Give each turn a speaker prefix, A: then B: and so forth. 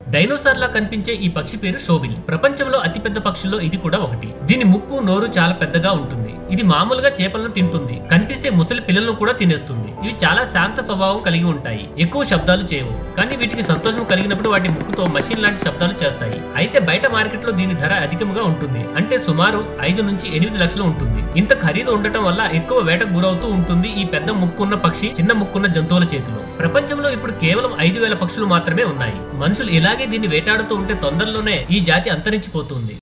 A: dinosaur లా కనిపించే ఈ పక్షి పేరు షోబిల్ ప్రపంచంలో అతిపెద్ద పక్షుల్లో ఇది కూడా ఒకటి దీని ముక్కు నోరు చాలా పెద్దగా ఉంటుంది ఇది మామూలుగా చేపలను తింటుంది కనిపిస్తే ముసలి పిల్లలను కూడా తినేస్తుంది ఇవి చాలా శాంత స్వభావం కలిగి ఉంటాయి ఎక్కువ శబ్దాలు చేయవు కానీ వీటికి సంతోషం కలిగినప్పుడు వాటి ముక్కుతో మషిన్ లాంటి శబ్దాలు చేస్తాయి అయితే బయట మార్కెట్ లో దీని ధర అధికంగా ఉంటుంది అంటే సుమారు ఐదు నుంచి ఎనిమిది లక్షలు ఉంటుంది ఇంత ఖరీదు ఉండటం వల్ల ఎక్కువ వేటకు గురవుతూ ఉంటుంది ఈ పెద్ద ముక్కున్న పక్షి చిన్న ముక్కున్న జంతువుల చేతిలో ప్రపంచంలో ఇప్పుడు కేవలం ఐదు వేల పక్షులు మాత్రమే ఉన్నాయి మనుషులు ఇలాగే దీన్ని వేటాడుతూ ఉంటే తొందరలోనే ఈ జాతి అంతరించిపోతుంది